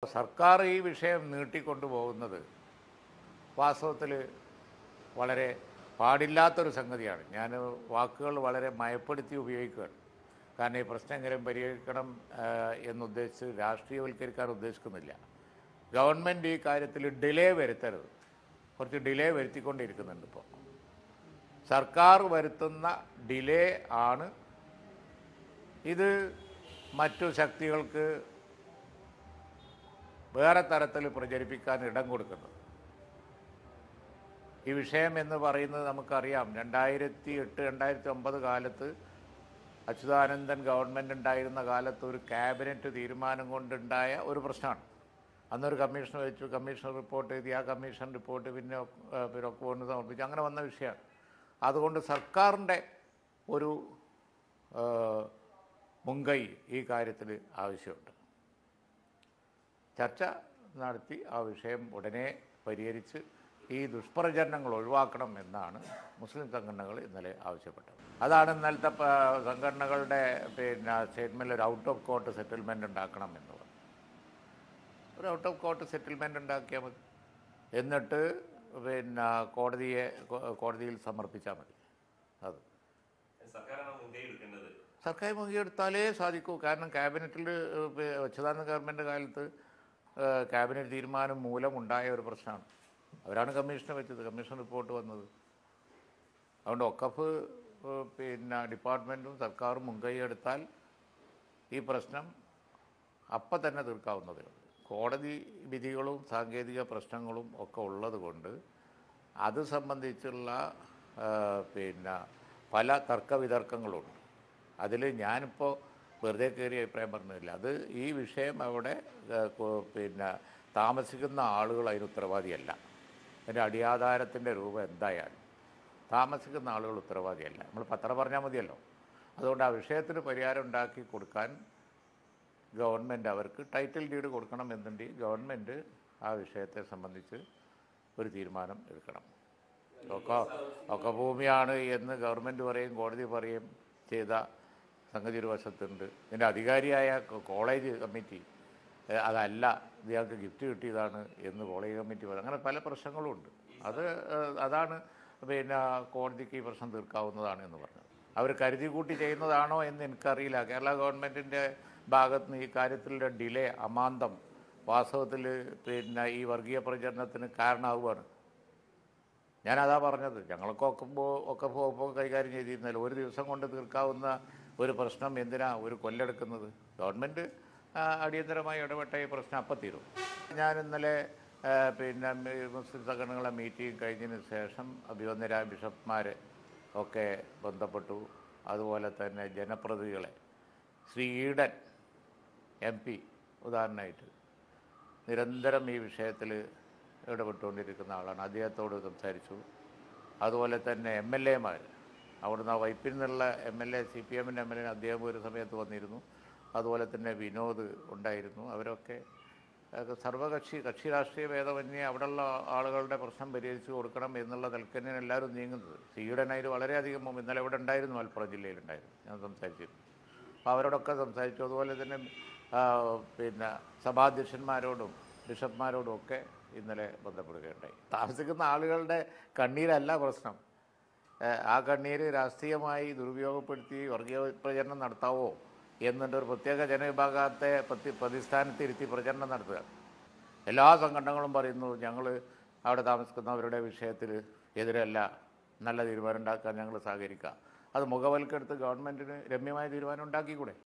സർക്കാർ ഈ വിഷയം നീട്ടിക്കൊണ്ടുപോകുന്നത് വാസ്തവത്തിൽ വളരെ പാടില്ലാത്തൊരു സംഗതിയാണ് ഞാൻ വാക്കുകൾ വളരെ മയപ്പെടുത്തി ഉപയോഗിക്കുകയാണ് കാരണം ഈ പ്രശ്നം എങ്ങനെ പരിഹരിക്കണം ആ, എന്നുദ്ദേശിച്ച് രാഷ്ട്രീയവൽക്കരിക്കാൻ ഉദ്ദേശിക്കുന്നില്ല ഗവൺമെൻറ് ഈ കാര്യത്തിൽ ഡിലേ വരുത്തരുത് കുറച്ച് ഡിലേ വരുത്തിക്കൊണ്ടിരിക്കുന്നുണ്ട് ഇപ്പോൾ സർക്കാർ വരുത്തുന്ന ഡിലേ ആണ് ഇത് മറ്റു ശക്തികൾക്ക് വേറെ തരത്തിൽ പ്രചരിപ്പിക്കാൻ ഇടം കൊടുക്കുന്നത് ഈ വിഷയം എന്ന് പറയുന്നത് നമുക്കറിയാം രണ്ടായിരത്തി എട്ട് രണ്ടായിരത്തി ഒമ്പത് കാലത്ത് അച്യുതാനന്ദൻ ഗവൺമെൻറ് ഉണ്ടായിരുന്ന കാലത്ത് ഒരു ക്യാബിനറ്റ് തീരുമാനം കൊണ്ടുണ്ടായ ഒരു പ്രശ്നമാണ് അന്നൊരു കമ്മീഷൻ വെച്ചു കമ്മീഷൻ റിപ്പോർട്ട് എഴുതി ആ കമ്മീഷൻ റിപ്പോർട്ട് പിന്നെ ഏഹ്, പിന്നെ ഒക്കെ കൊണ്ട് സമർപ്പിച്ചു അങ്ങനെ വന്ന വിഷയമാണ് അതുകൊണ്ട് സർക്കാരിൻ്റെ ഒരു ഏഹ്, മുൻകൈ ഈ കാര്യത്തിൽ ആവശ്യമുണ്ട് ചർച്ച നടത്തി ആ വിഷയം ഉടനെ പരിഹരിച്ച് ഈ ദുഷ്പ്രചരണങ്ങൾ ഒഴിവാക്കണം എന്നാണ് മുസ്ലിം സംഘടനകൾ ഇന്നലെ ആവശ്യപ്പെട്ടത് അതാണ് ഇന്നലത്തെ പ- സംഘടനകളുടെ പിന്നെ സ്റ്റേറ്റ്മെൻറ്റിൽ ഒരു ഔട്ട് ഓഫ് കോർട്ട് സെറ്റിൽമെൻറ്റ് ഉണ്ടാക്കണം എന്ന് പറഞ്ഞു ഒരു ഔട്ട് ഓഫ് കോർട്ട് സെറ്റിൽമെൻറ്റ് ഉണ്ടാക്കിയാൽ മതി എന്നിട്ട് പിന്നെ കോടതിയെ കോ- കോടതിയിൽ സമർപ്പിച്ചാൽ മതി അത് സർക്കാരാണ് മുൻകൈ എടുക്കേണ്ടത് സർക്കാർ മുൻകൈയെടുത്താലേ സാധിക്കൂ കാരണം ക്യാബിനറ്റിൽ അച്യുതാനന്ദ ഗവൺമെൻറ് കാലത്ത് ഏഹ്, ക്യാബിനറ്റ് തീരുമാനം മൂലം ഉണ്ടായ ഒരു പ്രശ്നമാണ് അവരാണ് കമ്മീഷനെ വെച്ചത് കമ്മീഷൻ റിപ്പോർട്ട് വന്നത് അതുകൊണ്ട് ഒക്കഫ് ഏഹ്, പിന്നെ ഡിപ്പാർട്ട്മെൻറ്റും സർക്കാരും മുൻകൈ എടുത്താൽ ഈ പ്രശ്നം അപ്പം തന്നെ തീർക്കാവുന്നതേ ഉള്ളൂ കോടതി വിധികളും സാങ്കേതിക പ്രശ്നങ്ങളും ഒക്കെ ഉള്ളത് കൊണ്ട് അത് സംബന്ധിച്ചുള്ള ആ, പിന്നെ പല തർക്കവിതർക്കങ്ങളുണ്ട് അതിൽ ഞാനിപ്പോൾ വെറുതെ കയറി അഭിപ്രായം പറഞ്ഞില്ല അത് ഈ വിഷയം അവിടെ ആ, കൊ- പിന്നെ താമസിക്കുന്ന ആളുകൾ അതിന് ഉത്തരവാദിയല്ല അതിൻ്റെ അടിയാധാരത്തിൻ്റെ രൂപം എന്തായാലും താമസിക്കുന്ന ആളുകൾ ഉത്തരവാദിയല്ല നമ്മൾ പത്രം പറഞ്ഞാൽ മതിയല്ലോ അതുകൊണ്ട് ആ വിഷയത്തിന് പരിഹാരം ഉണ്ടാക്കി കൊടുക്കാൻ ഗവൺമെൻറ് അവർക്ക് ടൈറ്റിൽ ഡീഡ് കൊടുക്കണം എന്നുണ്ടെങ്കിൽ ഗവൺമെൻറ് ആ വിഷയത്തെ സംബന്ധിച്ച് ഒരു തീരുമാനം എടുക്കണം ഒക്കെ ഒക്കെ ഭൂമിയാണ് എന്ന് ഗവൺമെൻറ് പറയും കോടതി പറയും ചെയ്ത സംഗതി ഒരു വശത്തുണ്ട് ഇതിൻ്റെ അധികാരിയായ കോ- കോളേജ് കമ്മിറ്റി ഏഹ്, അതല്ല ഇയാൾക്ക് ഗിഫ്റ്റ് കിട്ടിയതാണ് എന്ന് കോളേജ് കമ്മിറ്റി പറയും അങ്ങനെ പല പ്രശ്നങ്ങളും ഉണ്ട് അത് ഏഹ്, അതാണ് പിന്നെ കോടതിക്ക് ഈ പ്രശ്നം തീർക്കാവുന്നതാണ് എന്ന് പറഞ്ഞത് അവർ കരുതി കൂട്ടി ചെയ്യുന്നതാണോ എന്ന് എനിക്കറിയില്ല കേരള ഗവൺമെൻറ്റിൻ്റെ ഭാഗത്ത് നിന്ന് ഈ കാര്യത്തിലുള്ള ഡിലേ അമാന്തം വാസ്തവത്തിൽ പിന്നെ ഈ വർഗീയ പ്രചരണത്തിന് കാരണമാവുകയാണ് ഞാനതാ പറഞ്ഞത് ഞങ്ങളൊക്കെ ഒക്കുമ്പോൾ ഒക്കെ പോകുമ്പോൾ കൈകാര്യം ചെയ്തിരുന്നല്ലോ ഒരു ദിവസം കൊണ്ട് തീർക്കാവുന്ന ഒരു പ്രശ്നം എന്തിനാ ഒരു കൊല്ലെടുക്കുന്നത് ഗവൺമെൻറ് ആ, അടിയന്തരമായി ഇടപെട്ട ഈ പ്രശ്നം അപ്പം തീരും ഞാൻ ഇന്നലെ ആ, പിന്നെ മി- മുസ്ലിം സംഘടനകളെ മീറ്റിംഗ് കഴിഞ്ഞതിന് ശേഷം അഭിവന്ദരായ ബിഷപ്പ്മാരെ ഒക്കെ ബന്ധപ്പെട്ടു അതുപോലെ തന്നെ ജനപ്രതിനിധികളെ ശ്രീ ഈഡൻ എം പി ഉദാഹരണമായിട്ട് നിരന്തരം ഈ വിഷയത്തിൽ ഇടപെട്ടുകൊണ്ടിരിക്കുന്ന ആളാണ് അദ്ദേഹത്തോട് സംസാരിച്ചു അതുപോലെ തന്നെ എം എൽ എമാർ അവിടുന്ന് ആ വൈപ്പിൽ നിന്നുള്ള M L A C P എമ്മിൻ്റെ എം എൽ എ അദ്ദേഹം ഒരു സമയത്ത് വന്നിരുന്നു അതുപോലെ തന്നെ വിനോദ് ഉണ്ടായിരുന്നു അവരൊക്കെ അതൊക്കെ സർവകക്ഷി കക്ഷി രാഷ്ട്രീയ ഭേദമന്യേ അവിടെയുള്ള ആളുകളുടെ പ്രശ്നം പരിഹരിച്ചു കൊടുക്കണം എന്നുള്ള നിലക്കന്നെയാണ് എല്ലാവരും നീങ്ങുന്നത് സീഡനായിട്ട് വളരെയധികം മുമ്പ് ഇന്നലെ ഇവിടെ ഉണ്ടായിരുന്നു മലപ്പുറം ജില്ലയിലുണ്ടായിരുന്നു ഞാൻ സംസാരിച്ചിരുന്നു അപ്പോൾ അവരോടൊക്കെ സംസാരിച്ചു അതുപോലെ തന്നെ ആ, പിന്നെ സഭാധ്യക്ഷന്മാരോടും ബിഷപ്പ്മാരോടും ഒക്കെ ഇന്നലെ ബന്ധപ്പെടുകയുണ്ടായി താമസിക്കുന്ന ആളുകളുടെ കണ്ണീരല്ല പ്രശ്നം ഏ, ആ കണ്ണീര് രാഷ്ട്രീയമായി ദുരുപയോഗപ്പെടുത്തി വർഗീയ പ്രചരണം നടത്താവോ എന്നിട്ട് ഒരു പ്രത്യേക ജനവിഭാഗത്തെ പ്രതി പ്രതിസ്ഥാനത്തിരുത്തി പ്രചരണം നടത്തുക എല്ലാ സംഘടനകളും പറയുന്നു ഞങ്ങൾ അവിടെ താമസിക്കുന്നവരുടെ വിഷയത്തിൽ എതിരല്ല നല്ല തീരുമാനം ഉണ്ടാക്കാൻ ഞങ്ങൾ സഹകരിക്കാം അത് മുഖവൽക്കെടുത്ത് ഗവൺമെൻറ്റിന് രമ്യമായ തീരുമാനം ഉണ്ടാക്കിക്കൂടെ